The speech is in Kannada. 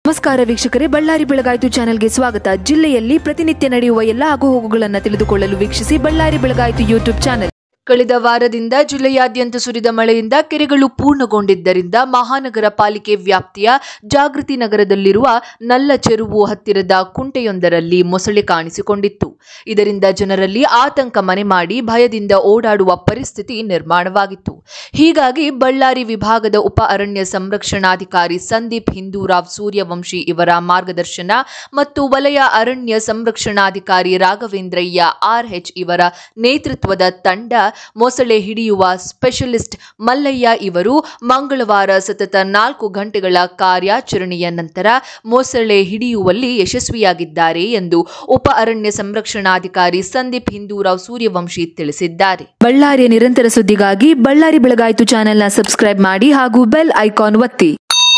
ನಮಸ್ಕಾರ ವೀಕ್ಷಕರೇ ಬಳ್ಳಾರಿ ಬೆಳಗಾಯಿತು ಚಾನೆಲ್ಗೆ ಸ್ವಾಗತ ಜಿಲ್ಲೆಯಲ್ಲಿ ಪ್ರತಿನಿತ್ಯ ನಡೆಯುವ ಎಲ್ಲ ಆಗುಹೋಗುಗಳನ್ನು ತಿಳಿದುಕೊಳ್ಳಲು ವೀಕ್ಷಿಸಿ ಬಳ್ಳಾರಿ ಬೆಳಗಾಯಿತು ಯೂಟ್ಯೂಬ್ ಚಾನೆಲ್ ಕಳೆದ ವಾರದಿಂದ ಜಿಲ್ಲೆಯಾದ್ಯಂತ ಸುರಿದ ಮಳೆಯಿಂದ ಕೆರೆಗಳು ಪೂರ್ಣಗೊಂಡಿದ್ದರಿಂದ ಮಹಾನಗರ ಪಾಲಿಕೆ ವ್ಯಾಪ್ತಿಯ ಜಾಗೃತಿ ನಗರದಲ್ಲಿರುವ ನಲ್ಲ ಚೆರುವು ಹತ್ತಿರದ ಕುಂಟೆಯೊಂದರಲ್ಲಿ ಮೊಸಳೆ ಕಾಣಿಸಿಕೊಂಡಿತ್ತು ಇದರಿಂದ ಜನರಲ್ಲಿ ಆತಂಕ ಮನೆ ಮಾಡಿ ಭಯದಿಂದ ಓಡಾಡುವ ಪರಿಸ್ಥಿತಿ ನಿರ್ಮಾಣವಾಗಿತ್ತು ಹೀಗಾಗಿ ಬಳ್ಳಾರಿ ವಿಭಾಗದ ಉಪ ಅರಣ್ಯ ಸಂರಕ್ಷಣಾಧಿಕಾರಿ ಸಂದೀಪ್ ಹಿಂದೂರಾವ್ ಸೂರ್ಯವಂಶಿ ಇವರ ಮಾರ್ಗದರ್ಶನ ಮತ್ತು ವಲಯ ಅರಣ್ಯ ಸಂರಕ್ಷಣಾಧಿಕಾರಿ ರಾಘವೇಂದ್ರಯ್ಯ ಆರ್ಎಚ್ ಇವರ ನೇತೃತ್ವದ ತಂಡ ಮೊಸಳೆ ಹಿಡಿಯುವ ಸ್ಪೆಷಲಿಸ್ಟ್ ಮಲ್ಲಯ್ಯ ಇವರು ಮಂಗಳವಾರ ಸತತ ನಾಲ್ಕು ಗಂಟೆಗಳ ಕಾರ್ಯಾಚರಣೆಯ ನಂತರ ಮೊಸಳೆ ಹಿಡಿಯುವಲ್ಲಿ ಯಶಸ್ವಿಯಾಗಿದ್ದಾರೆ ಎಂದು ಉಪ ಅರಣ್ಯ ಸಂರಕ್ಷಣಾಧಿಕಾರಿ ಸಂದೀಪ್ ಹಿಂದೂರಾವ್ ಸೂರ್ಯವಂಶಿ ತಿಳಿಸಿದ್ದಾರೆ ಬಳ್ಳಾರಿಯ ನಿರಂತರ ಸುದ್ದಿಗಾಗಿ ಬಳ್ಳಾರಿ ಬೆಳಗಾಯಿತು ಚಾನೆಲ್ನ ಸಬ್ಸ್ಕ್ರೈಬ್ ಮಾಡಿ ಹಾಗೂ ಬೆಲ್ ಐಕಾನ್ ಒತ್ತಿ